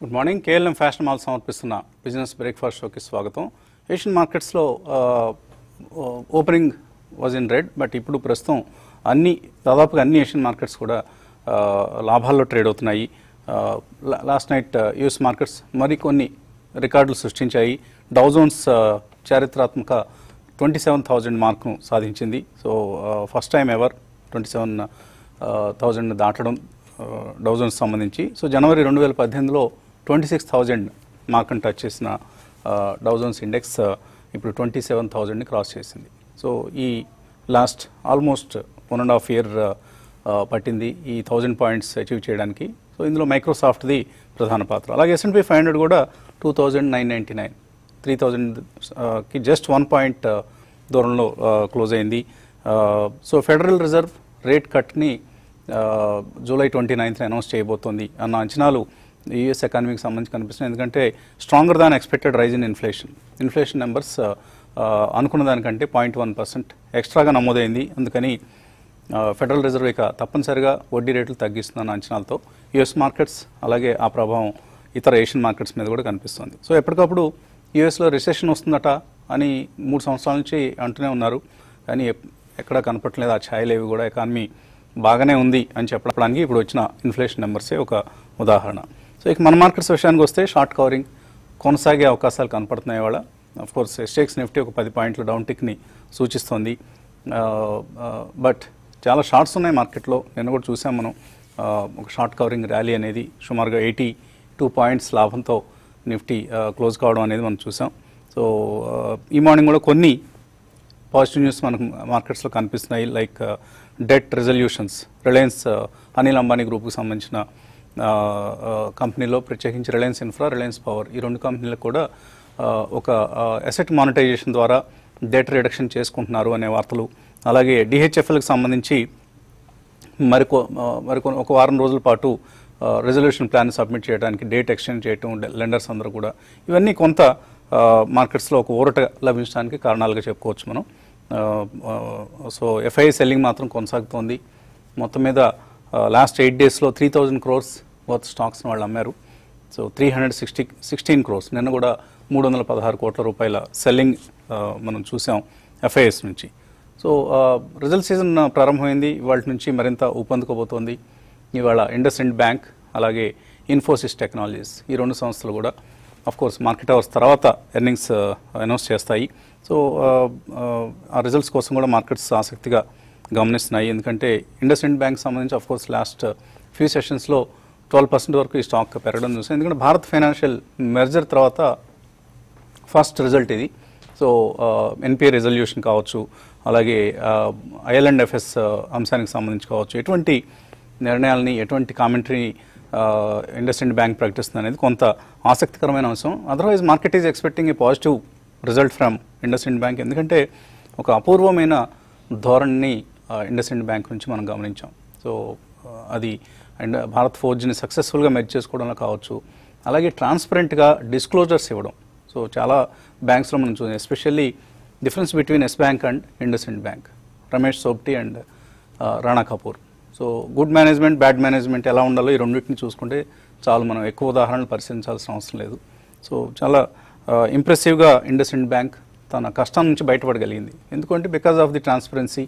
Good morning KLM fashion mall సమర్పిస్తున్న business breakfast షోకి స్వాగతం ఏషియన్ మార్కెట్స్లో opening was in red but ఇప్పుడు ప్రస్తుతం అన్ని దాదాపుగా అన్ని ఏషియన్ మార్కెట్స్ కూడా ఆ, లాభాల్లో ట్రేడ్ అవుతున్నాయి లాస్ట్ నైట్ యుఎస్ మార్కెట్స్ మరికొన్ని రికార్డులు సృష్టించాయి డౌజోన్స్ చారిత్రాత్మక ట్వంటీ సెవెన్ థౌజండ్ మార్క్ను సాధించింది so first time ever twenty seven thousand దాటడం డౌజన్స్ సంబంధించి సో జనవరి రెండు వేల పద్దెనిమిదిలో ట్వంటీ సిక్స్ థౌజండ్ మార్క్ని టచ్ చేసిన డౌజన్స్ ఇండెక్స్ ఇప్పుడు ట్వంటీ సెవెన్ థౌజండ్ని క్రాస్ చేసింది సో ఈ last almost one and half year పట్టింది ఈ థౌజండ్ పాయింట్స్ అచీవ్ చేయడానికి సో ఇందులో మైక్రోసాఫ్ట్ది ప్రధాన పాత్ర అలాగే ఎస్ఎన్పి ఫైవ్ హండ్రెడ్ కూడా two thousand nine ninety nine three థౌజండ్కి జస్ట్ వన్ పాయింట్ దూరంలో క్లోజ్ అయింది సో ఫెడరల్ రిజర్వ్ రేట్ కట్ని జూలై ట్వంటీ నైన్త్ అనౌన్స్ చేయబోతోంది అన్న అంచనాలు యూఎస్ ఎకానమీకి సంబంధించి కనిపిస్తున్నాయి ఎందుకంటే stronger than expected rise in inflation inflation numbers అనుకున్న దానికంటే పాయింట్ వన్ పర్సెంట్ ఎక్స్ట్రాగా నమోదైంది అందుకని ఆ, ఫెడరల్ రిజర్వ్ ఇక తప్పనిసరిగా వడ్డీ రేట్లు తగ్గిస్తుందన్న అంచనాలతో యుఎస్ మార్కెట్స్ అలాగే ఆ ప్రభావం ఇతర ఏషియన్ మార్కెట్స్ మీద కూడా కనిపిస్తుంది సో ఎప్పటికప్పుడు యుఎస్లో రిసెషన్ వస్తుందట అని మూడు సంవత్సరాల నుంచి అంటూనే ఉన్నారు కానీ ఎప్- ఎక్కడా కనపట్లేదు ఆ ఛాయలు ఏవి కూడా ఎకానమీ బాగానే ఉంది అని చెప్పడానికి ఇప్పుడు వచ్చిన ఇన్ఫ్లేషన్ నెంబర్సే ఒక ఉదాహరణ సో ఇక మన మార్కెట్స్ విషయానికి వస్తే షార్ట్ కవరింగ్ కొనసాగే అవకాశాలు కనపడుతున్నాయి వాళ్ళ అఫ్ కోర్స్ ఎస్టేక్స్ నిఫ్టీ ఒక పది పాయింట్ల డౌన్ టిక్ని సూచిస్తోంది బట్ చాలా షార్ట్స్ ఉన్నాయి మార్కెట్లో నిన్న కూడా చూసాం మనం ఆ, ఒక షార్ట్ కవరింగ్ ర్యాలీ అనేది సుమారుగా ఎయిటీ టూ పాయింట్స్ లాభంతో నిఫ్టీ క్లోజ్ కావడం అనేది మనం చూసాం సో ఆ, ఈ మార్నింగ్ కూడా కొన్ని పాజిటివ్ న్యూస్ మనకు మార్కెట్స్లో కనిపిస్తున్నాయి like debt resolutions Reliance Anil Ambani గ్రూప్కి సంబంధించిన ఆ, ఆ, కంపెనీలో ప్రత్యేకించి రిలయన్స్ ఇన్ఫ్రా రిలయన్స్ పవర్ ఈ రెండు కంపెనీలకు కూడా ఆ, ఒక అసెట్ మానిటైజేషన్ ద్వారా డెట్ రిడక్షన్ చేసుకుంటున్నారు అనే వార్తలు అలాగే డిహెచ్ఎఫ్ఎల్కి సంబంధించి మరికొ ఆ, మరికొ ఒక వారం రోజుల పాటు రెజల్యూషన్ ప్లాన్ సబ్మిట్ చేయడానికి డేట్ ఎక్స్టెండ్ చేయటం లెండర్స్ అందరూ కూడా ఇవన్నీ కొంత ఆ, మార్కెట్స్లో ఒక ఊరట లభించడానికి కారణాలుగా చెప్పుకోవచ్చు మనం ఆ, ఆ, సో ఎఫ్ఐ సెల్లింగ్ మాత్రం కొనసాగుతోంది మొత్తం మీద లాస్ట్ ఎయిట్ డేస్లో త్రీ థౌజండ్ క్రోర్స్ వర్త్ స్టాక్స్ని వాళ్ళు అమ్మారు so three hundred sixty sixteen crores నిన్న కూడా మూడు వందల పదహారు కోట్ల రూపాయల సెల్లింగ్ ఆ, మనం చూసాం ఎఫ్ఐఎస్ నుంచి సో రిజల్ట్ సీజన్ ప్రారంభమైంది ఇవాళ నుంచి మరింత ఊపందుకోబోతోంది ఇవాళ ఇండస్ ఇండ్ బ్యాంక్ అలాగే ఇన్ఫోసిస్ టెక్నాలజీస్ ఈ రెండు సంస్థలు కూడా అఫ్ కోర్స్ మార్కెట్ అవర్స్ తర్వాత ఎర్నింగ్స్ అనౌన్స్ చేస్తాయి సో ఆ రిజల్ట్స్ కోసం కూడా మార్కెట్స్ ఆసక్తిగా గమనిస్తున్నాయి ఎందుకంటే ఇండస్ ఇండ్ బ్యాంక్ సంబంధించి అఫ్ కోర్స్ లాస్ట్ ఫ్యూ సెషన్స్లో ట్వెల్వ్ పర్సెంట్ వరకు ఈ స్టాక్ పెరగడం చూసాం ఎందుకంటే భారత్ ఫైనాన్షియల్ మెర్జర్ తర్వాత ఫస్ట్ రిజల్ట్ ఇది సో ఎన్పిఏ రెజల్యూషన్ కావచ్చు అలాగే ఐఎల్ఎండ్ ఎఫ్ఎస్ అంశానికి సంబంధించి కావచ్చు ఎటువంటి నిర్ణయాలని ఎటువంటి కామెంటరీని ఇండస్ఇండ్ బ్యాంక్ ప్రకటిస్తుంది అనేది కొంత ఆసక్తికరమైన అంశం otherwise market is expecting a positive result from IndusInd bank ఎందుకంటే ఒక అపూర్వమైన ధోరణిని ఇండస్ఇండ్ బ్యాంక్ నుంచి మనం గమనించాం సో ఆ, అది అండ్ భారత్ ఫోర్ జీని సక్సెస్ఫుల్గా మెర్జ్ చేసుకోవడంలో కావచ్చు అలాగే ట్రాన్స్పరెంట్గా డిస్క్లోజర్స్ ఇవ్వడం సో చాలా బ్యాంక్స్లో మనం చూసాం especially difference between Yes bank and IndusInd bank Ramesh Sobti and Rana Kapoor so good management bad management ఎలా ఉండాలో ఈ రెండింటిని చూసుకుంటే చాలు మనం ఎక్కువ ఉదాహరణలు పరిశీలించాల్సిన అవసరం లేదు సో చాలా ఇంప్రెసివ్గా ఇండస్ఇండ్ బ్యాంక్ తన కష్టం నుంచి బయటపడగలిగింది ఎందుకంటే బికాజ్ ఆఫ్ ది ట్రాన్స్పరెన్సీ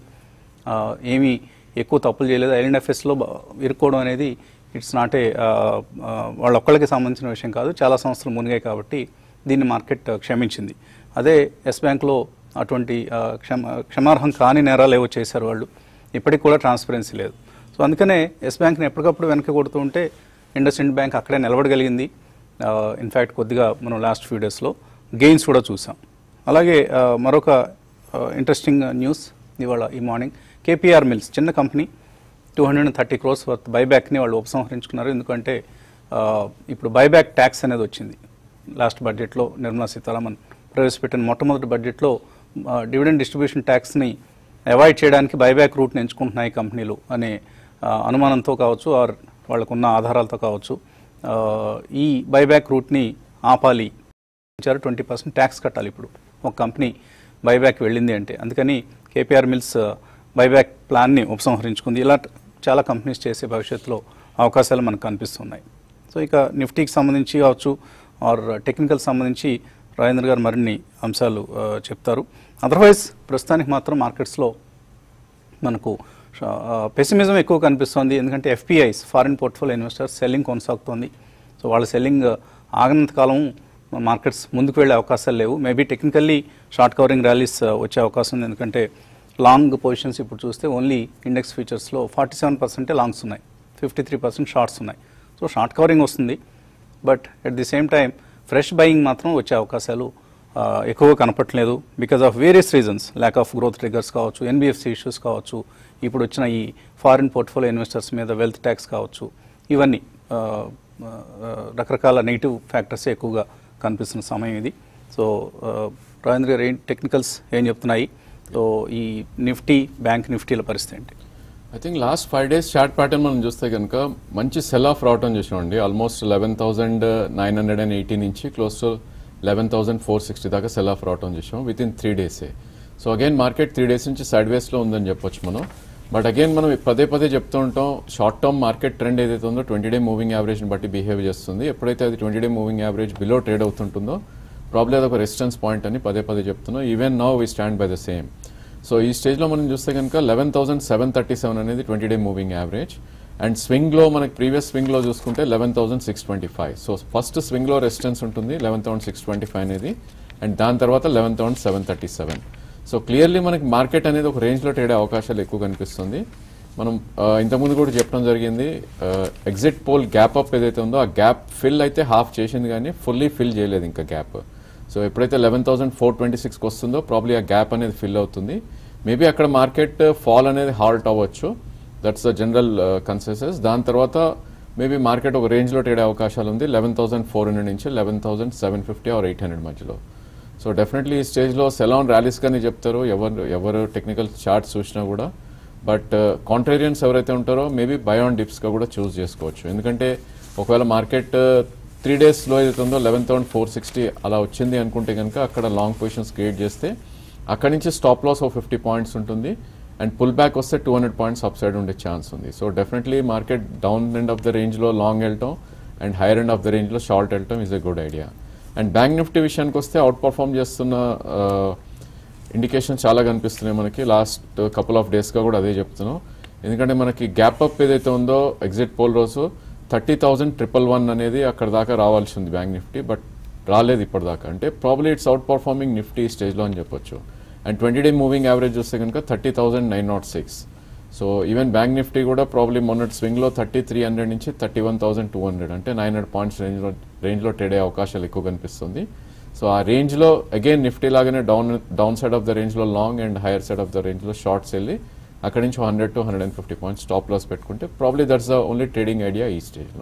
ఏమీ ఎక్కువ తప్పులు చేయలేదు ఐఎన్ఎఫ్ఎస్లో ఇరుక్కోవడం అనేది ఇట్స్ నాట్ ఏ వాళ్ళ ఒక్కళ్ళకి సంబంధించిన విషయం కాదు చాలా సంస్థలు మునిగాయి కాబట్టి దీన్ని మార్కెట్ క్షమించింది అదే ఎస్ బ్యాంక్లో అటువంటి ఆ, క్షమ క్షమార్హం కాని నేరాలు ఏవో చేశారు వాళ్ళు ఇప్పటికి కూడా ట్రాన్స్పరెన్సీ లేదు సో అందుకనే ఎస్ బ్యాంక్ని ఎప్పటికప్పుడు వెనక కొడుతూ ఉంటే ఇండస్ ఇండ్ బ్యాంక్ అక్కడే నిలబడగలిగింది ఇన్ఫ్యాక్ట్ కొద్దిగా మనం లాస్ట్ ఫ్యూ డేస్లో గెయిన్స్ కూడా చూసాం అలాగే ఆ, మరొక ఇంట్రెస్టింగ్ న్యూస్ ఇవాళ ఈ మార్నింగ్ కేపీఆర్ మిల్స్ చిన్న company two hundred and thirty crores worth బైబ్యాక్ని వాళ్ళు ఉపసంహరించుకున్నారు ఎందుకంటే ఆ, ఇప్పుడు బైబ్యాక్ ట్యాక్స్ అనేది వచ్చింది లాస్ట్ బడ్జెట్లో నిర్మలా సీతారామన్ ప్రవేశపెట్టిన మొట్టమొదటి బడ్జెట్లో డివిడెండ్ డిస్ట్రిబ్యూషన్ ట్యాక్స్ని అవాయిడ్ చేయడానికి బైబ్యాక్ రూట్ని ఎంచుకుంటున్నాయి కంపెనీలు అనే ఆ, అనుమానంతో కావచ్చు ఆర్ వాళ్ళకున్న ఆధారాలతో కావచ్చు ఆ, ఈ బైబ్యాక్ రూట్ని ఆపాలి ఇచ్చారు ట్వంటీ పర్సెంట్ ట్యాక్స్ కట్టాలి ఇప్పుడు ఒక కంపెనీ బైబ్యాక్ వెళ్ళింది అంటే అందుకని కేపీఆర్ మిల్స్ బైబ్యాక్ ప్లాన్ని ఉపసంహరించుకుంది ఇలా చాలా కంపెనీస్ చేసే భవిష్యత్తులో అవకాశాలు మనకు కనిపిస్తున్నాయి సో ఇక నిఫ్టీకి సంబంధించి కావచ్చు ఆర్ టెక్నికల్ సంబంధించి రాజేంద్ర గారు మరిన్ని అంశాలు ఆ, చెప్తారు అదర్వైజ్ ప్రస్తుతానికి మాత్రం మార్కెట్స్లో మనకు పెసిమిజం ఎక్కువ కనిపిస్తోంది ఎందుకంటే FPIs foreign portfolio investors selling కొనసాగుతోంది సో వాళ్ళ సెల్లింగ్ ఆగినంత కాలం మార్కెట్స్ ముందుకు వెళ్ళే అవకాశాలు లేవు maybe technically short covering rallies వచ్చే అవకాశం ఉంది ఎందుకంటే లాంగ్ పొజిషన్స్ ఇప్పుడు చూస్తే ఓన్లీ ఇండెక్స్ ఫీచర్స్లో ఫార్టీ సెవెన్ పర్సెంటే లాంగ్స్ ఉన్నాయి ఫిఫ్టీ త్రీ పర్సెంట్ షార్ట్స్ ఉన్నాయి సో షార్ట్ కవరింగ్ వస్తుంది but at the same time fresh buying మాత్రం వచ్చే అవకాశాలు ఆ, ఎక్కువగా కనపట్లేదు because of various reasons lack of growth triggers కావచ్చు ఎన్బిఎఫ్సి ఇష్యూస్ కావచ్చు ఇప్పుడు వచ్చిన ఈ ఫారిన్ పోర్ట్ఫోలియో ఇన్వెస్టర్స్ మీద వెల్త్ ట్యాక్స్ కావచ్చు ఇవన్నీ ఆ, ఆ, రకరకాల నెగిటివ్ ఫ్యాక్టర్స్ ఎక్కువగా కనిపిస్తున్న సమయం ఇది సో ఆ, రాజేంద్ర గారు ఏం టెక్నికల్స్ ఏం చెప్తున్నాయి సో ఈ నిఫ్టీ బ్యాంక్ నిఫ్టీల పరిస్థితి ఏంటి I think last five days chart pattern మనం చూస్తే కనుక మంచి సెల్ ఆఫ్ రావటం చూసామండి almost eleven thousand nine hundred and eighty నుంచి close to eleven thousand four sixty దాకా సెల్ ఆఫ్ రావటం చూసాం విత్ ఇన్ త్రీ డేసే so again market three days నుంచి సైడ్ వేస్లో ఉందని చెప్పొచ్చు మనం బట్ అగైన్ మనం పదే పదే చెప్తూ ఉంటాం షార్ట్ టర్మ్ మార్కెట్ ట్రెండ్ ఏదైతే ఉందో ట్వంటీ డే మూవింగ్ యావరేజ్ని బట్టి బిహేవ్ చేస్తుంది ఎప్పుడైతే అది twenty day moving average below trade అవుతుంటుందో ప్రాబ్లీ అది ఒక రెసిస్టెన్స్ పాయింట్ అని పదే పదే చెప్తున్నాం even now we stand by the same so ఈ స్టేజ్లో మనం చూస్తే కనుక eleven thousand seven thirty seven అనేది twenty day moving average and స్వింగ్లో మనకి ప్రీవియస్ స్వింగ్లో చూసుకుంటే eleven thousand six twenty five so first స్వింగ్లో రెసిస్టెన్స్ ఉంటుంది eleven thousand six twenty five అనేది అండ్ దాని తర్వాత eleven thousand seven thirty seven so clearly మనకి మార్కెట్ అనేది ఒక రేంజ్లో ట్రేడ్ అయ్యే అవకాశాలు ఎక్కువ కనిపిస్తుంది మనం ఆ, ఇంతకుముందు కూడా చెప్పడం జరిగింది ఎగ్జిట్ పోల్ గ్యాప్ అప్ ఏదైతే ఉందో ఆ గ్యాప్ ఫిల్ అయితే హాఫ్ చేసింది కానీ ఫుల్లీ ఫిల్ చేయలేదు ఇంకా గ్యాప్ సో ఎప్పుడైతే లెవెన్ థౌసండ్ ఫోర్ ట్వంటీ సిక్స్కి వస్తుందో ప్రాబ్లీ ఆ గ్యాప్ అనేది ఫిల్ అవుతుంది మేబీ అక్కడ మార్కెట్ ఫాల్ అనేది హాల్ట్ అవ్వచ్చు దట్స్ ద జనరల్ కన్సెసెస్ దాని తర్వాత మేబీ మార్కెట్ ఒక రేంజ్లో ట్రేడ్ అయ్యే అవకాశాలు ఉంది లెవెన్ థౌసండ్ ఫోర్ హండ్రెడ్ నుంచి eleven thousand seven fifty or eight hundred మధ్యలో సో డెఫినెట్లీ ఈ స్టేజ్లో సెలాన్ ర్యాలీస్ కానీ చెప్తారు ఎవరు ఎవరు టెక్నికల్ చార్ట్స్ చూసినా కూడా బట్ కాంట్రేరియన్స్ ఎవరైతే ఉంటారో మేబీ బయాన్ డిప్స్గా కూడా చూస్ చేసుకోవచ్చు ఎందుకంటే ఒకవేళ మార్కెట్ త్రీ డేస్లో ఏదైతే ఉందో లెవెన్ థౌసండ్ ఫోర్ సిక్స్టీ అలా వచ్చింది అనుకుంటే కనుక అక్కడ లాంగ్ పొజిషన్స్ క్రియేట్ చేస్తే అక్కడి నుంచి స్టాప్ లాస్ ఒక ఫిఫ్టీ పాయింట్స్ ఉంటుంది అండ్ పుల్ బ్యాక్ వస్తే two hundred points up side ఉండే ఛాన్స్ ఉంది so definitely market down end of the రేంజ్లో లాంగ్ వెళ్ళటం and higher end of the రేంజ్లో షార్ట్ వెళ్ళటం is a good idea and bank Nifty విషయానికి వస్తే అవుట్ పర్ఫామ్ చేస్తున్న ఇండికేషన్ చాలా కనిపిస్తున్నాయి మనకి లాస్ట్ కపుల్ ఆఫ్ డేస్గా కూడా అదే చెప్తున్నాం ఎందుకంటే మనకి గ్యాప్ అప్ ఏదైతే ఉందో ఎగ్జిట్ పోల్ రోజు థర్టీ థౌజండ్ ట్రిపుల్ వన్ అనేది అక్కడ దాకా రావాల్సి ఉంది బ్యాంక్ నిఫ్టీ బట్ రాలేదు ఇప్పటిదాకా అంటే probably it's out performing Nifty స్టేజ్లో అని చెప్పొచ్చు and twenty day moving average చూస్తే కనుక thirty thousand nine nought six so even bank Nifty కూడా ప్రాబ్లీ మొన్నటి స్వింగ్లో థర్టీ త్రీ హండ్రెడ్ నుంచి thirty one thousand two hundred అంటే నైన్ హండ్రెడ్ పాయింట్స్ రేంజ్లో రేంజ్లో ట్రేడ్ అయ్యే అవకాశాలు ఎక్కువ కనిపిస్తుంది సో ఆ రేంజ్లో అగైన్ నిఫ్టీ లాగానే down down side of the రేంజ్లో long and higher side of the రేంజ్లో షార్ట్స్ వెళ్ళి అక్కడి నుంచి hundred to hundred and fifty points stop loss పెట్టుకుంటే probably that's the only trading idea ఈ స్టేజ్లో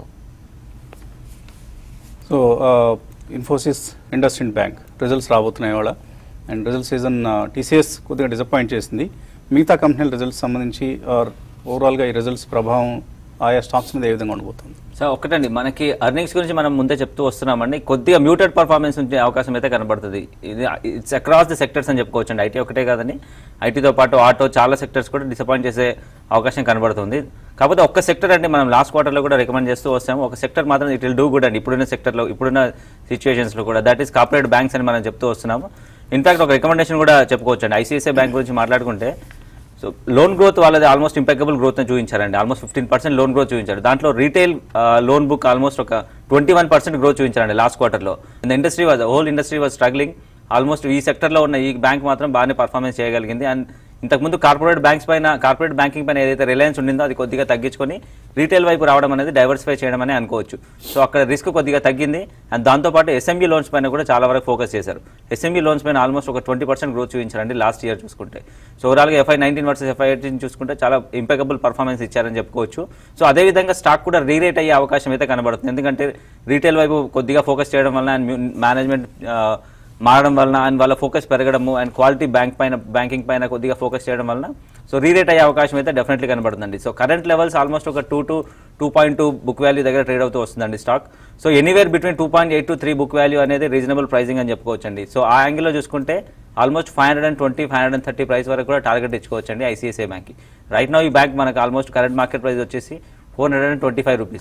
so Infosys IndusInd bank results రాబోతున్నాయి ఇవాళ అండ్ రిజల్ట్ సీజన్ టీసీఎస్ కొద్దిగా డిసప్పాయింట్ చేసింది మిగతా కంపెనీల రిజల్ట్స్ సంబంధించి ఆర్ ఓవరాల్గా ఈ రిజల్ట్స్ ప్రభావం ఆయా స్టాక్స్ మీద ఏ విధంగా ఉండబోతుంది సార్ ఒకటండి మనకి అర్నింగ్స్ గురించి మనం ముందే చెప్తూ వస్తున్నామండి కొద్దిగా మ్యూటెడ్ పర్ఫార్మెన్స్ ఉండే అవకాశం అయితే కనబడుతుంది ఇది ఇట్స్ అక్రాస్ ది సెక్టర్స్ అని చెప్పుకోవచ్చు అండి ఐటీ ఒకటే కాదని ఐటీతో పాటు ఆటో చాలా సెక్టర్స్ కూడా డిసప్పాయింట్ చేసే అవకాశం కనబడుతుంది కాకపోతే ఒక్క సెక్టర్ అండి మనం లాస్ట్ క్వార్టర్లో కూడా రికమెండ్ చేస్తూ వస్తాము ఒక సెక్టర్ మాత్రం ఇట్ విల్ డూ గుడ్ అండి ఇప్పుడున్న సెక్టర్లో ఇప్పుడున్న సిచ్యువేషన్స్లో కూడా దట్ ఈస్ కార్పొరేట్ బ్యాంక్స్ అని మనం చెప్తూ వస్తున్నాము ఇన్ఫాక్ట్ ఒక రికమెండేషన్ కూడా చెప్పుకోవచ్చు అండి ఐసీఐసీఐ బ్యాంక్ గురించి మాట్లాడుకుంటే సో లోన్ గ్రోత్ వాళ్ళది ఆల్మోస్ట్ ఇంపెకబుల్ గ్రోత్ చూపించారండి almost fifteen percent loan growth చూపించారు దాంట్లో రీటైల్ లోన్ బుక్ ఆల్మోస్ట్ ఒక ట్వంటీ వన్ పర్సెంట్ గ్రోత్ చూపించారండి లాస్ట్ క్వార్టర్లో the industry was whole industry was struggling almost ఈ సెక్టర్లో ఉన్న ఈ బ్యాంక్ మాత్రం బాగానే పర్ఫార్మెన్స్ చేయగలిగింది అండ్ ఇంతకుముందు కార్పొరేట్ బ్యాంక్స్ పైన కార్పొరేట్ బ్యాంకింగ్ పైన ఏదైతే రిలయన్స్ ఉండిందో అది కొద్దిగా తగ్గించుకొని రీటైల్ వైపు రావడం అనేది డైవర్సిఫై చేయడం అని అనుకోవచ్చు సో అక్కడ రిస్క్ కొద్దిగా తగ్గింది అండ్ దాంతోపాటు ఎస్ఎంబీ లోన్స్ పైన కూడా చాలా వరకు ఫోకస్ చేశారు ఎస్ఎంబీ లోన్స్ పైన ఆల్మోస్ట్ ఒక ట్వంటీ పర్సెంట్ గ్రోత్ చూపించారండి లాస్ట్ ఇయర్ చూసుకుంటే సో ఓవరాల్గా FY nineteen versus FY eighteen చూసుకుంటే చాలా ఇంపెకబుల్ పర్ఫార్మెన్స్ ఇచ్చారని చెప్పుకోవచ్చు సో అదేవిధంగా స్టాక్ కూడా రీరేట్ అయ్యే అవకాశం అయితే కనబడుతుంది ఎందుకంటే రీటైల్ వైపు కొద్దిగా ఫోకస్ చేయడం వలన అండ్ మేనేజ్మెంట్ మారడం వలన అండ్ వాళ్ళ ఫోకస్ పెరగడము అండ్ క్వాలిటీ బ్యాంక్ పైన బ్యాంకింగ్ పైన కొద్దిగా ఫోకస్ చేయడం వలన సో రీరేట్ అయ్యే అవకాశం అయితే డెఫినెట్లీ కనబడుతుంది సో కరెంట్ లెవెల్స్ ఆల్మోస్ట్ ఒక two to two point two book value దగ్గర ట్రేడ్ అవుతూ వస్తుందండి stock so anywhere between two point eight to three book value అనేది రీజనబుల్ ప్రైసింగ్ అని చెప్పుకోవచ్చండి సో ఆ యాంగిల్లో చూసుకుంటే almost five hundred and twenty five hundred and thirty price వరకు కూడా టార్గెట్ ఇచ్చుకోవచ్చండి ఐసీఐసీఐ బ్యాంక్కి రైట్ నౌ ఈ బ్యాంక్ మనకు ఆల్మోస్ట్ కరెంట్ మార్కెట్ ప్రైస్ వచ్చేసి four hundred and twenty five rupees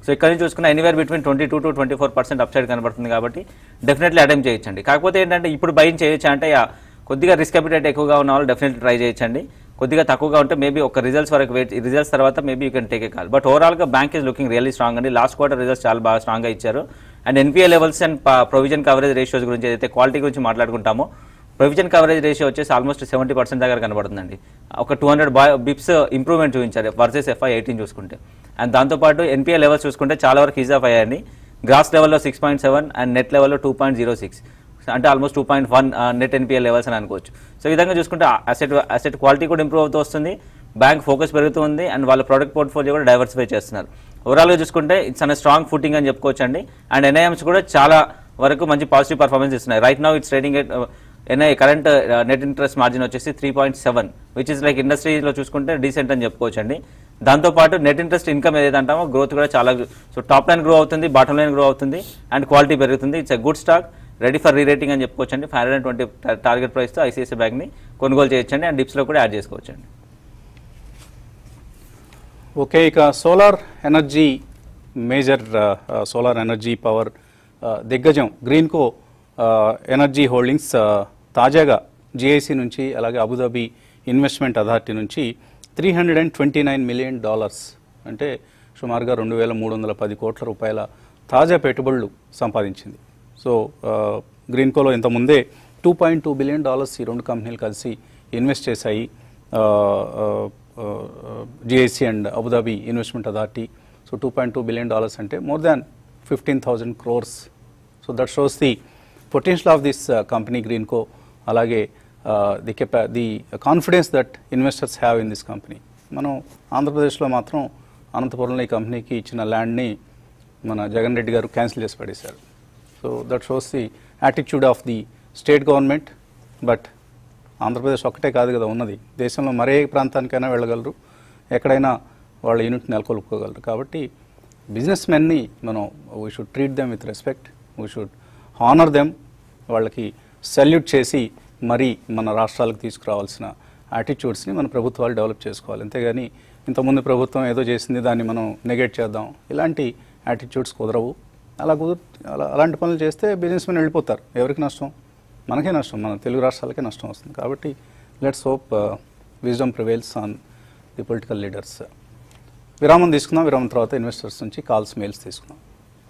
so ఇక్కడ నుంచి చూసుకున్న anywhere between twenty two to twenty four percent up side కనబడుతుంది కాబట్టి డెఫినెట్లీ అటెంప్ట్ చేయొచ్చండి కాకపోతే ఏంటంటే ఇప్పుడు బైన్ చేయొచ్చా అంటే యా, కొద్దిగా రిస్క్ అపిటైట్ ఎక్కువగా ఉన్న వాళ్ళు డెఫినెట్లీ ట్రై చేయొచ్చండి కొద్దిగా తక్కువగా ఉంటే మేబీ ఒక రిజల్ట్స్ వరకు వెయిట్ రిజల్ట్స్ తర్వాత maybe you can take a call but ఓవరాల్గా bank is looking really strong అండి లాస్ట్ క్వార్టర్ రిజల్ట్స్ చాలా బాగా స్ట్రాంగ్గా ఇచ్చారు and NPA levels and provision coverage ratios గురించి ఏదైతే క్వాలిటీ గురించి మాట్లాడుకుంటామో ప్రొవిజన్ కవరేజ్ రేషియో వచ్చేసి ఆల్మోస్ట్ సెవెంటీ పర్సెంట్ దగ్గర కనబడుతుందండి ఒక టూ హండ్రెడ్ బిప్స్ ఇంప్రూవ్మెంట్ చూపించారు వర్సెస్ ఎఫ్ఐ ఎయిటీన్ చూసుకుంటే అండ్ దాంతోపాటు ఎన్పిఏ లెవెల్స్ చూసుకుంటే చాలా వరకు ఈజ్ ఆఫ్ అయ్యాయండి గ్రాస్ లెవెల్లో six point seven and net లెవెల్లో టూ పాయింట్ జీరో సిక్స్ అంటే almost two point one net NPL levels అని అనుకోవచ్చు సో ఈ విధంగా చూసుకుంటే అసెట్ అసెట్ క్వాలిటీ కూడా ఇంప్రూవ్ అవుతూ వస్తుంది బ్యాంక్ ఫోకస్ పెరుగుతుంది అండ్ వాళ్ళ ప్రోడక్ట్ పోర్ట్ఫోలియో కూడా డైవర్సిఫై చేస్తున్నారు ఓవరాల్గా చూసుకుంటే ఇట్స్ అనే స్ట్రాంగ్ ఫుటింగ్ అని చెప్పుకోవచ్చు అండి అండ్ ఎన్ఐఎమ్స్ కూడా చాలా వరకు మంచి పాజిటివ్ పర్ఫార్మెన్స్ ఇస్తున్నాయి right now it's trading NI current net interest margin వచ్చేసి three point seven which is like ఇండస్ట్రీలో చూసుకుంటే డీసెంట్ అని చెప్పుకోవచ్చు అండి దాంతోపాటు నెట్ ఇంట్రెస్ట్ ఇన్కమ్ ఏదైతే అంటామో గ్రోత్ కూడా చాలా సో టాప్ లైన్ గ్రో అవుతుంది బాటమ్ లైన్ గ్రో అవుతుంది అండ్ క్వాలిటీ పెరుగుతుంది it's a good stock ready for rerating అని చెప్పుకోవచ్చండి ఫైవ్ హండ్రెడ్ ట్వంటీ టార్గెట్ ప్రైస్తో ఐసీఐసీ బ్యాంక్ని కొనుగోలు చేయొచ్చండి అండ్ డిప్స్లో కూడా యాడ్ చేసుకోవచ్చండి ఓకే ఇక solar energy major solar energy power దిగ్గజం గ్రీన్కో ఎనర్జీ హోల్డింగ్స్ ఆ, తాజాగా జిఐసి నుంచి అలాగే అబుదాబి ఇన్వెస్ట్మెంట్ అథారిటీ నుంచి three hundred and twenty nine million dollars అంటే సుమారుగా రెండు వేల మూడు వందల పది కోట్ల రూపాయల తాజా పెట్టుబడులు సంపాదించింది సో ఆ, గ్రీన్కోలో ఇంతకుముందే two point two billion dollars ఈ రెండు కంపెనీలు కలిసి ఇన్వెస్ట్ చేశాయి GIC and Abu Dhabi investment authority so two point two billion dollars అంటే more than fifteen thousand crores so that shows the potential of this company Greenko అలాగే ది కెపా the confidence that investors have in this company మనం ఆంధ్రప్రదేశ్లో మాత్రం అనంతపురంలో ఈ కంపెనీకి ఇచ్చిన ల్యాండ్ని మన జగన్ రెడ్డి గారు క్యాన్సిల్ చేసి పడేశారు so that shows the attitude of the state government but Andhra Pradesh ఒక్కటే కాదు కదా ఉన్నది దేశంలో మరే ప్రాంతానికైనా వెళ్ళగలరు ఎక్కడైనా వాళ్ళ యూనిట్ నెలకొల్పుకోగలరు కాబట్టి బిజినెస్ మెన్ని మనం we should treat them with respect we should honour them వాళ్ళకి సల్యూట్ చేసి మరీ మన రాష్ట్రాలకు తీసుకురావాల్సిన యాటిట్యూడ్స్ని మన ప్రభుత్వాలు డెవలప్ చేసుకోవాలి అంతేగాని ఇంతకుముందు ప్రభుత్వం ఏదో చేసింది దాన్ని మనం నెగెట్ చేద్దాం ఇలాంటి యాటిట్యూడ్స్ కుదరవు అలా కుదురు అలా అలాంటి పనులు చేస్తే బిజినెస్ మెన్ వెళ్ళిపోతారు ఎవరికి నష్టం మనకే నష్టం మన తెలుగు రాష్ట్రాలకే నష్టం వస్తుంది కాబట్టి let's hope wisdom prevails on the political leaders విరామం తీసుకుందాం విరామం తర్వాత ఇన్వెస్టర్స్ నుంచి కాల్స్ మెయిల్స్ తీసుకుందాం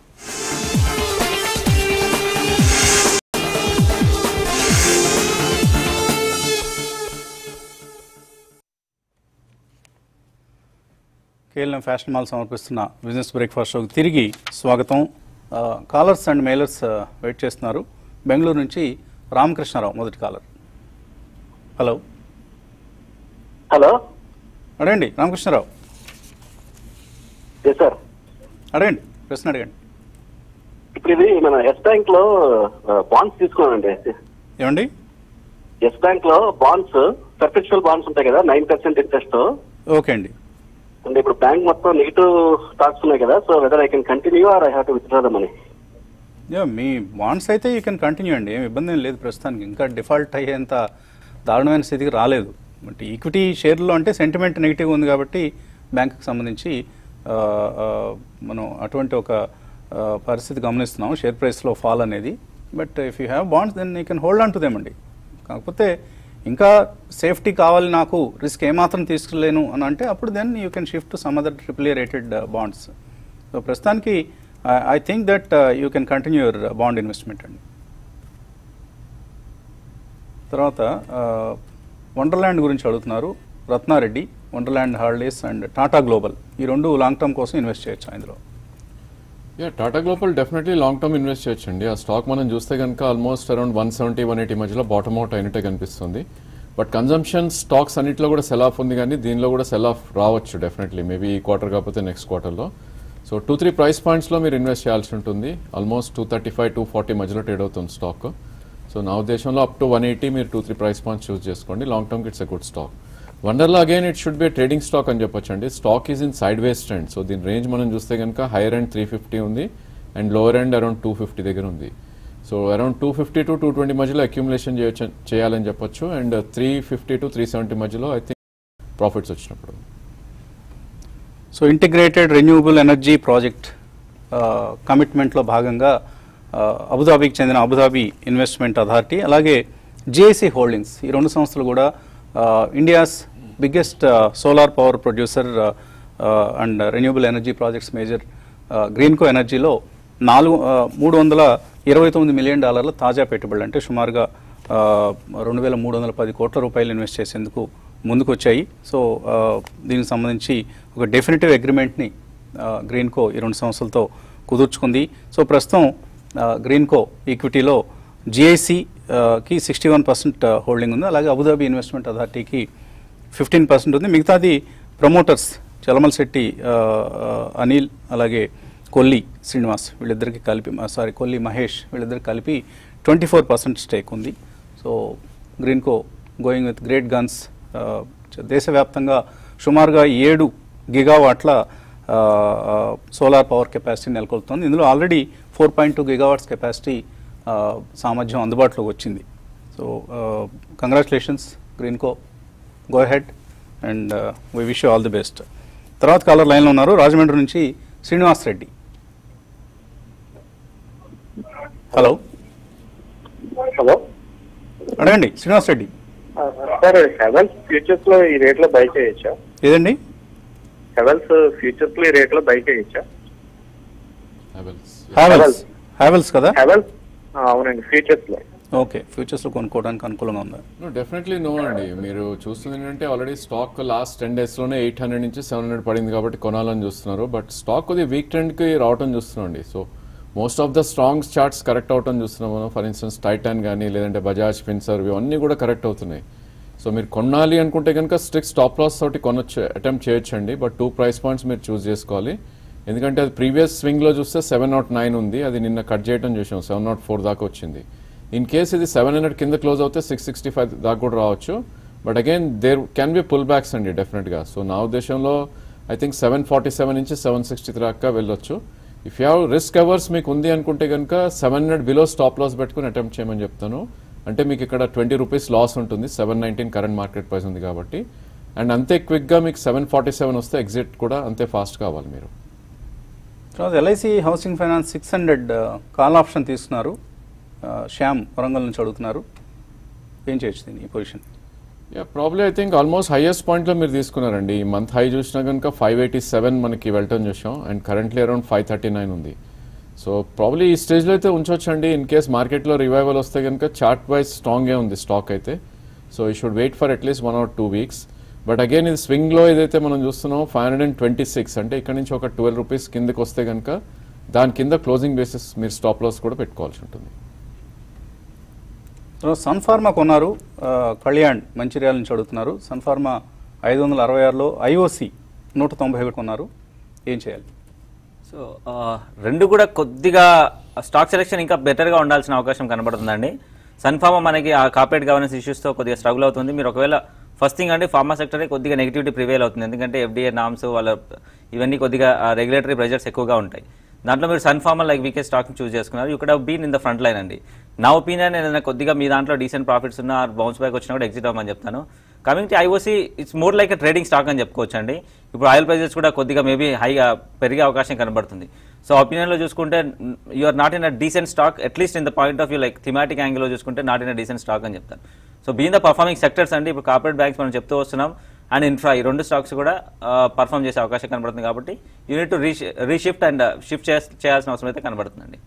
కేఎల్ఎం ఫ్యాషన్ మాల్ సమర్పిస్తున్న బిజినెస్ బ్రేక్ఫాస్ట్ షోకి తిరిగి స్వాగతం ఆ, కాలర్స్ అండ్ మెయిలర్స్ ఆ, వెయిట్ చేస్తున్నారు బెంగళూరు నుంచి రామకృష్ణారావు మొదటి కాలర్ హలో హలో అడగండి రామకృష్ణారావు ఎస్ సార్ అడగండి ప్రశ్న అడగండి ఇప్పుడు ఇది మన ఎస్ బ్యాంక్ లో బాండ్స్ తీసుకున్నానండి ఏమండి ఎస్ బ్యాంక్ లో బాండ్స్ పర్ఫెక్చువల్ బాండ్స్ ఉంటాయి కదా నైన్ పర్సెంట్ ఇంట్రెస్ట్ ఓకే అండి అంటే ఇప్పుడు బ్యాంక్ మొత్తం నెగిటివ్ స్టాక్స్ ఉన్నాయి కదా so whether I can continue or I have to withdraw the money yeah మీ బాండ్స్ అయితే యూ కెన్ కంటిన్యూ అండి ఏం ఇబ్బంది ఏం లేదు ప్రస్తుతానికి ఇంకా డిఫాల్ట్ అయ్యేంత దారుణమైన స్థితికి రాలేదు బట్ ఈక్విటీ షేర్లో అంటే సెంటిమెంట్ నెగిటివ్ ఉంది కాబట్టి బ్యాంకుకి సంబంధించి ఆ, ఆ, మనం అటువంటి ఒక ఆ, పరిస్థితి గమనిస్తున్నాం షేర్ ప్రైస్లో ఫాల్ అనేది but if you have bonds then you can hold on to them అండి కాకపోతే ఇంకా సేఫ్టీ కావాలి నాకు రిస్క్ ఏమాత్రం తీసుకులేను అని అంటే అప్పుడు then you can shift some other triple A rated bonds so ప్రస్తుతానికి I think that you can continue your bond investment అండి తర్వాత వండర్ల్యాండ్ గురించి అడుగుతున్నారు Ratna Reddy wonderland holidays and Tata global ఈ రెండు లాంగ్ టర్మ్ కోసం ఇన్వెస్ట్ చేయొచ్చు ఇందులో yeah Tata global definitely long term invest చేయొచ్చండి ఆ స్టాక్ మనం చూస్తే కనుక almost around one seventy one eighty మధ్యలో బాటమ్ అవుట్ అయినట్టే కనిపిస్తుంది బట్ కన్జంప్షన్ స్టాక్స్ అన్నింటిలో కూడా సెల్ ఆఫ్ ఉంది కానీ దీనిలో కూడా సెల్ ఆఫ్ రావచ్చు డెఫినెట్లీ మేబీ ఈ క్వార్టర్ కాకపోతే నెక్స్ట్ క్వార్టర్లో సో టూ త్రీ ప్రైస్ పాయింట్స్లో మీరు ఇన్వెస్ట్ చేయాల్సి ఉంటుంది almost two thirty five two forty మధ్యలో ట్రేడ్ అవుతుంది స్టాక్ సో నా ఉద్దేశంలో అప్ టు వన్ ఎయిటీ మీరు two three price points choose చేసుకోండి long term it's a good stock వండర్లో again it should be trading stock అని చెప్పొచ్చు అండి stock is in sideways trend so దీని రేంజ్ మనం చూస్తే కనుక హైయర్ ఎండ్ త్రీ ఫిఫ్టీ ఉంది and lower end around two fifty దగ్గర ఉంది so around two fifty to two twenty మధ్యలో అక్యుములేషన్ చేయొచ్చు చేయాలని చెప్పొచ్చు and three fifty to three seventy మధ్యలో ఐ థింక్ ప్రాఫిట్స్ వచ్చినప్పుడు so integrated renewable energy project కమిట్మెంట్లో భాగంగా ఆ, అబుదాబీకి చెందిన అబుదాబీ ఇన్వెస్ట్మెంట్ అథారిటీ అలాగే జేఏసీ హోల్డింగ్స్ ఈ రెండు సంస్థలు కూడా India's biggest solar power producer and renewable energy projects major Greenko ఎనర్జీలో నాలుగు ఆ, మూడు వందల ఇరవై తొమ్మిది మిలియన్ డాలర్ల తాజా పెట్టుబడులు అంటే సుమారుగా ఆ, రెండు వేల మూడు వందల పది కోట్ల రూపాయలు ఇన్వెస్ట్ చేసేందుకు ముందుకొచ్చాయి సో ఆ, దీనికి సంబంధించి ఒక డెఫినెటివ్ అగ్రిమెంట్ని గ్రీన్కో ఈ రెండు సంస్థలతో కుదుర్చుకుంది సో ప్రస్తుతం ఆ, గ్రీన్కో ఈక్విటీలో జిఐసికి సిక్స్టీ వన్ పర్సెంట్ హోల్డింగ్ ఉంది అలాగే అబుదాబి ఇన్వెస్ట్మెంట్ అథారిటీకి ఫిఫ్టీన్ పర్సెంట్ ఉంది మిగతాది ప్రమోటర్స్ చలమల్ శెట్టి ఆ, ఆ, అనిల్ అలాగే కొల్లి శ్రీనివాస్ వీళ్ళిద్దరికి కలిపి సారీ కొల్లి మహేష్ వీళ్ళిద్దరికి కలిపి ట్వంటీ ఫోర్ పర్సెంట్ స్టేక్ ఉంది so Greenko going with great guns దేశవ్యాప్తంగా సుమారుగా ఏడు గిగావాట్ల సోలార్ పవర్ కెపాసిటీ నెలకొల్పుతుంది ఇందులో already four point two gigawatts capacity సామర్థ్యం అందుబాటులోకి వచ్చింది so congratulations Greenko go ahead and we wish all the best తర్వాత కాలర్ లైన్లో ఉన్నారు రాజమండ్రి నుంచి శ్రీనివాస్ రెడ్డి హలో హలో అడగండి శ్రీనివాస్ రెడ్డి సార్ హెవెల్స్ ఫ్యూచర్స్ లో ఈ రేట్ లో బై చేయొచ్చా ఏదండి హెవెల్స్ ఫ్యూచర్స్ లో ఈ రేట్ లో బై చేయొచ్చా Havells. హ్యావెల్స్ హ్యావెల్స్ కదా హెవెల్స్ అవునండి ఫ్యూచర్స్ లో ఓకే ఫ్యూచర్స్లో కొనుక్కోవడానికి అనుకూలంగా ఉందా నో డెఫినెట్లీ నో అండి మీరు చూస్తుంది ఏంటంటే ఆల్రెడీ స్టాక్ లాస్ట్ టెన్ డేస్లోనే ఎయిట్ హండ్రెడ్ నుంచి సెవెన్ హండ్రెడ్ పడింది కాబట్టి కొనాలని చూస్తున్నారు బట్ స్టాక్ కొద్ది వీక్ ట్రెండ్కి రావటం చూస్తున్నాం అండి so most of the strong charts correct అవటం చూస్తున్నాం మనం ఫర్ ఇన్స్టెన్స్ టైటాన్ కానీ లేదంటే బజాజ్ ఫిన్సర్ ఇవన్నీ కూడా కరెక్ట్ అవుతున్నాయి సో మీరు కొనాలి అనుకుంటే కనుక స్ట్రిక్ట్ స్టాప్ లాస్ తోటి కొనొచ్చు అటెంప్ట్ చేయొచ్చండి బట్ టూ ప్రైస్ పాయింట్స్ మీరు చూస్ చేసుకోవాలి ఎందుకంటే అది ప్రీవియస్ స్వింగ్లో చూస్తే సెవెన్ నాట్ నైన్ ఉంది అది నిన్న కట్ చేయడం చూసాం సెవెన్ నాట్ ఫోర్ దాకా వచ్చింది ఇన్ కేస్ ఇది సెవెన్ హండ్రెడ్ కింద క్లోజ్ అవుతే సిక్స్ సిక్స్టీ ఫైవ్ దాకా కూడా రావచ్చు but again there can be pull backs అండి డెఫినెట్గా సో నా ఉద్దేశంలో I think seven forty seven నుంచి సెవెన్ సిక్స్టీ దాకా వెళ్ళొచ్చు ఇఫ్ యూ హ్యావ్ రిస్క్ అవర్స్ మీకు ఉంది అనుకుంటే కనుక seven hundred below stop loss పెట్టుకుని అటెంప్ట్ చేయమని చెప్తాను అంటే మీకు ఇక్కడ ట్వంటీ రూపీస్ లాస్ ఉంటుంది seven nineteen current market price ఉంది కాబట్టి అండ్ అంతే క్విక్గా మీకు సెవెన్ ఫార్టీ సెవెన్ వస్తే ఎగ్జిట్ కూడా అంతే ఫాస్ట్ కావాలి మీరు తర్వాత LIC housing finance six hundred call option తీసుకున్నారు ఆ, శ్యామ్ వరంగల్ నుంచి అడుగుతున్నారు ఏం చేయొచ్చు దీన్ని ఈ position yeah probably I think almost highest పాయింట్లో మీరు తీసుకున్నారండి ఈ మంత్ హై చూసినా కనుక ఫైవ్ ఎయిటీ సెవెన్ మనకి వెళ్ళటం చూసాం and currently around five thirty nine ఉంది సో ప్రాబ్లీ ఈ స్టేజ్లో అయితే ఉంచవచ్చండి ఇన్ కేస్ మార్కెట్లో రివైవల్ వస్తే కనుక చార్ట్ వైజ్ స్ట్రాంగే ఉంది స్టాక్ అయితే సో ఈ should wait for at least one or two weeks but again ఇది స్వింగ్లో ఏదైతే మనం చూస్తున్నాం five hundred and twenty six అంటే ఇక్కడ నుంచి ఒక ట్వెల్వ్ రూపీస్ కిందకి వస్తే కనుక దాని కింద క్లోజింగ్ బేసిస్ మీరు స్టాప్ లాస్ కూడా పెట్టుకోవాల్సి ఉంటుంది తర్వాత సన్ ఫార్మా కొన్నారు ఆ, కళ్యాణ్ మంచిర్యాల నుంచి అడుగుతున్నారు సన్ ఫార్మా ఐదు వందల అరవై ఆరులో ఐఓసి నూట తొంభై ఒకటి కొన్నారు ఏం చేయాలి సో ఆ, రెండు కూడా కొద్దిగా స్టాక్ సెలెక్షన్ ఇంకా బెటర్గా ఉండాల్సిన అవకాశం కనబడుతుందండి సన్ఫార్మా మనకి ఆ కార్పొరేట్ గవర్నెన్స్ ఇష్యూస్తో కొద్దిగా స్ట్రగుల్ అవుతుంది మీరు ఒకవేళ ఫస్ట్ థింగ్ అంటే ఫార్మా సెక్టరే కొద్దిగా నెగిటివిటీ ప్రివేల్ అవుతుంది ఎందుకంటే ఎఫ్డీఏ నామ్స్ వాళ్ళ ఇవన్నీ కొద్దిగా రెగ్యులేటరీ ప్రెజర్స్ ఎక్కువగా ఉంటాయి దాంట్లో మీరు Sun Pharma like weak stock choose చేసుకున్నారు ఇక్కడ been in the front line అండి నా ఒపీనియన్ ఏదైనా కొద్దిగా మీ దాంట్లో డీసెంట్ ప్రాఫిట్స్ ఉన్న బౌన్స్ బ్యాక్ వచ్చినా కూడా ఎగ్జిట్ అవ్వమని చెప్తాను coming to IOC it's more like trading stock అని చెప్పుకోవచ్చు అండి ఇప్పుడు ఆయిల్ ప్రైజెస్ కూడా కొద్దిగా మేబీ హైగా పెరిగే అవకాశం కనబడుతుంది సో ఒపీనియన్లో చూసుకుంటే you are not in a decent stock at least in the point of view like thematic యాంగిల్లో చూసుకుంటే not in a decent stock అని చెప్తాను so been the performing sectors అండి ఇప్పుడు కార్పొరేట్ బ్యాంక్స్ మనం చెప్తూ వస్తున్నాం అండ్ ఇన్ఫ్రా ఈ రెండు స్టాక్స్ కూడా పర్ఫామ్ చేసే అవకాశం కనబడుతుంది కాబట్టి unit to reshift and shift చేయాల్సిన అవసరం అయితే కనబడుతుందండి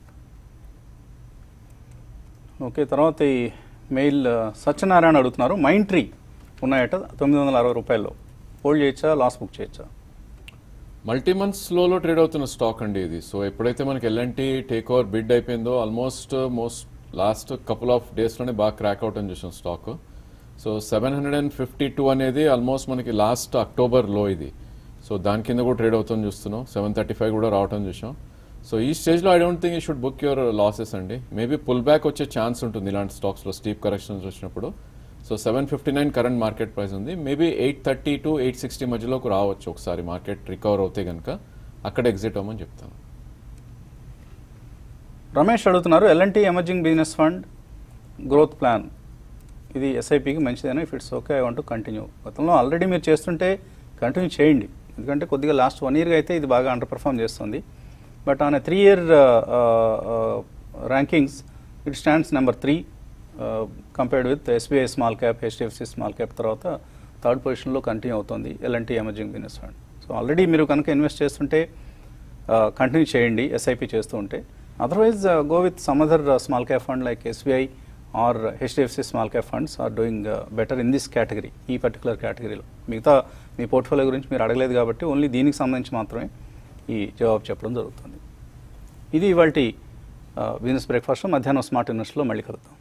ఓకే తర్వాత ఈ మెయిల్ ఆ, సత్యనారాయణ అడుగుతున్నారు మైండ్ ట్రీ ఉన్నాయట తొమ్మిది వందల అరవై రూపాయల్లో హోల్డ్ చేయొచ్చా లాస్ బుక్ చేయొచ్చా మల్టీ మంత్స్ స్లోలో ట్రేడ్ అవుతున్న స్టాక్ అండి ఇది సో ఎప్పుడైతే మనకి ఎల్ఎన్టీ టేక్ ఓవర్ బిడ్ అయిపోయిందో almost most last couple of డేస్లోనే బాగా క్రాక్ అవుట్ అని చూసాం stock so seven hundred and fifty two అనేది ఆల్మోస్ట్ మనకి లాస్ట్ అక్టోబర్ లో ఇది సో దాని కింద కూడా ట్రేడ్ అవుతుంది చూస్తున్నాం సెవెన్ థర్టీ ఫైవ్ కూడా రావటం చూసాం సో ఈ స్టేజ్లో I don't think you should book your losses అండి మేబీ పుల్ బ్యాక్ వచ్చే ఛాన్స్ ఉంటుంది ఇలాంటి స్టాక్స్లో స్టీప్ కరెక్షన్స్ వచ్చినప్పుడు so seven fifty nine current market price ఉంది maybe eight thirty to eight sixty మధ్యలోకి రావచ్చు ఒకసారి మార్కెట్ రికవర్ అవుతే కనుక అక్కడ ఎగ్జిట్ అవ్వమని చెప్తాను రమేష్ అడుగుతున్నారు L and T emerging business fund growth plan ఇది ఎస్ఐపికి మంచిదేనా if it's okay I want continue గతంలో ఆల్రెడీ మీరు చేస్తుంటే కంటిన్యూ చేయండి ఎందుకంటే కొద్దిగా లాస్ట్ వన్ ఇయర్గా అయితే ఇది బాగా అండర్ పర్ఫామ్ చేస్తుంది but on a three year rankings it stands number three compared with SBI small cap HDFC small cap తర్వాత థర్డ్ పొజిషన్లో కంటిన్యూ అవుతుంది L and T emerging business fund so already మీరు కనుక ఇన్వెస్ట్ చేస్తుంటే కంటిన్యూ చేయండి ఎస్ఐపి చేస్తూ ఉంటే otherwise go with some other small cap fund like SBI or HDFC small cap funds are doing better in this category ఈ particular కేటగిరీలో మిగతా మీ portfolio గురించి మీరు అడగలేదు కాబట్టి ఓన్లీ దీనికి సంబంధించి మాత్రమే ఈ జవాబు చెప్పడం జరుగుతుంది ఇది ఇవాళ బిజినెస్ బ్రేక్ఫాస్ట్ మధ్యాహ్నం స్మార్ట్ ఇన్వెస్ట్లో మళ్ళీ కలుద్దాం